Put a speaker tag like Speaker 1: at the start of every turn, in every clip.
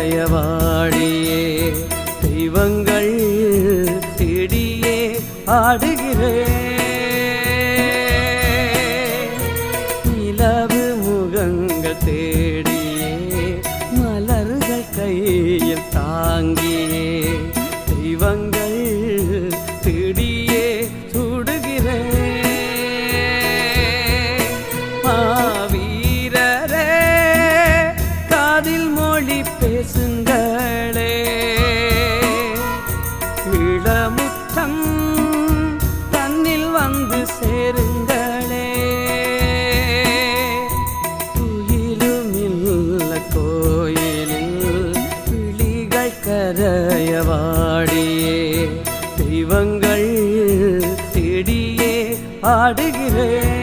Speaker 1: கரையவாடியே தெய்வங்கள் தேடியே ஆடுகிறேன் நிலவு முகங்கள் தேடியே மலர்கள் கையில் தாங்கியே தெய்வங்கள் தேடியே சுடுகிறேன் மாவீரரே காதில் மொழி பேசுங்களே இளமுற்றம் தன்னில் வந்து சேருங்களே துயிலுமில்ல கோயிலில் விழிகள் கரையவாடியே தெய்வங்கள் தேடியே ஆடுகிறேன்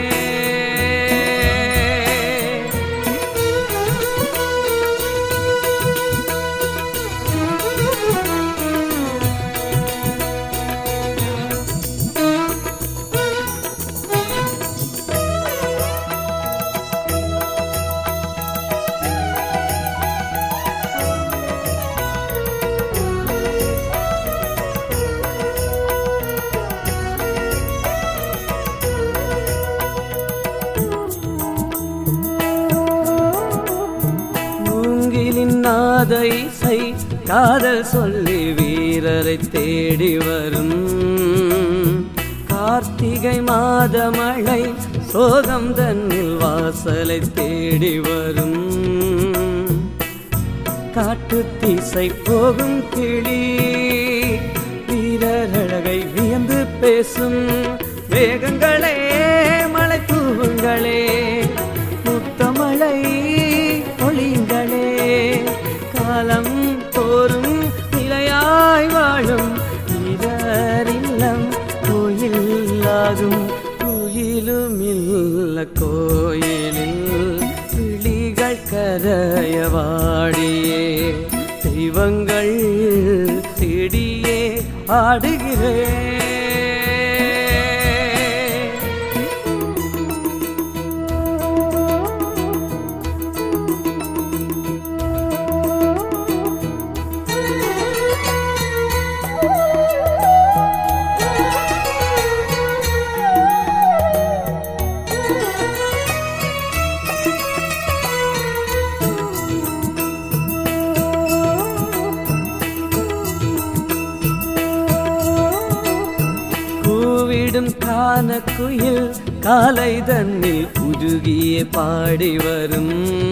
Speaker 1: மூங்கிலின் நாத இசை காதல் சொல்லி வீரரை தேடி வரும் கார்த்திகை மாத மழை சோகம் தன்னில் வாசலை தேடி வரும் காட்டு திசை போகும் கிளி வீரரழகை வியந்து பேசும் வேகங்களே மலை தூவுங்களே முத்தமழை ஒளிங்களே காலம் தோறும் நிலையாய் வாழும் வீரரில்லம் கோயிலாகும் கோயிலும் இல்ல கோயிலில் விழிகள் கரையவாடியே தெய்வங்கள் தேடியே ஆடுகிறேன் கூவிடும் கான குயில் காலை தன்னில் உருகிய பாடி வரும்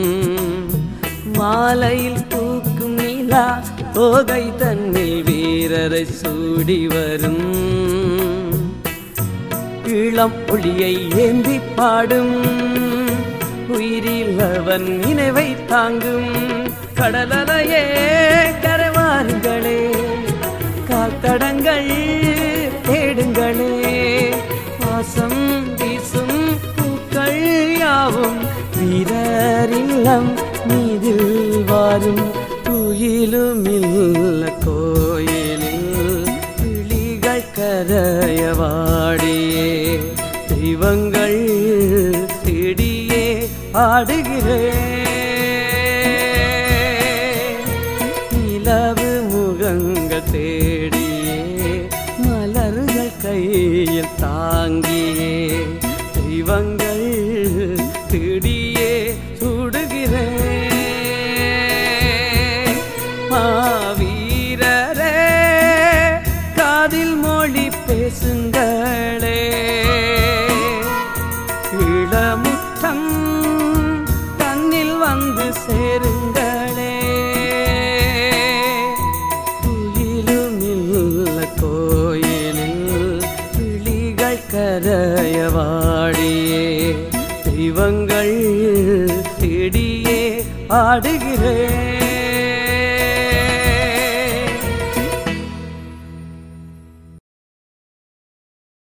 Speaker 1: மாலையில் பூக்கும் நிலா தோகை தன்னில் வீரரை சூடி வரும் இளம் ஒளியை ஏந்தி பாடும் உயிரில் அவன் நினைவை தாங்கும் கடலலையே கரவாருங்களே காத்தடங்கள் தேடுங்களே வாசம் வீசும் பூக்கள் யாவும் வீரரில்லம் மீதில் வாரும் துயிலும் இல்ல கோயிலில் விழிகள் கரையவாடியே தெய்வங்கள் தேடியே ஆடுகிறேன் நிலவு முகங்கள் தேடியே மலர்கள் கையில் தாங்கியே தெய்வங்கள் தேடியே சுடுகிறேன் மாவீரரே காதில் மொழி பேசுங்களே இளமுற்றம் தன்னில் வந்து சேருங்களே துயிலும் இல்ல கோயிலில் விழிகள் கரையவாடியே தெய்வங்கள் தேடியே ஆடுகிறேன்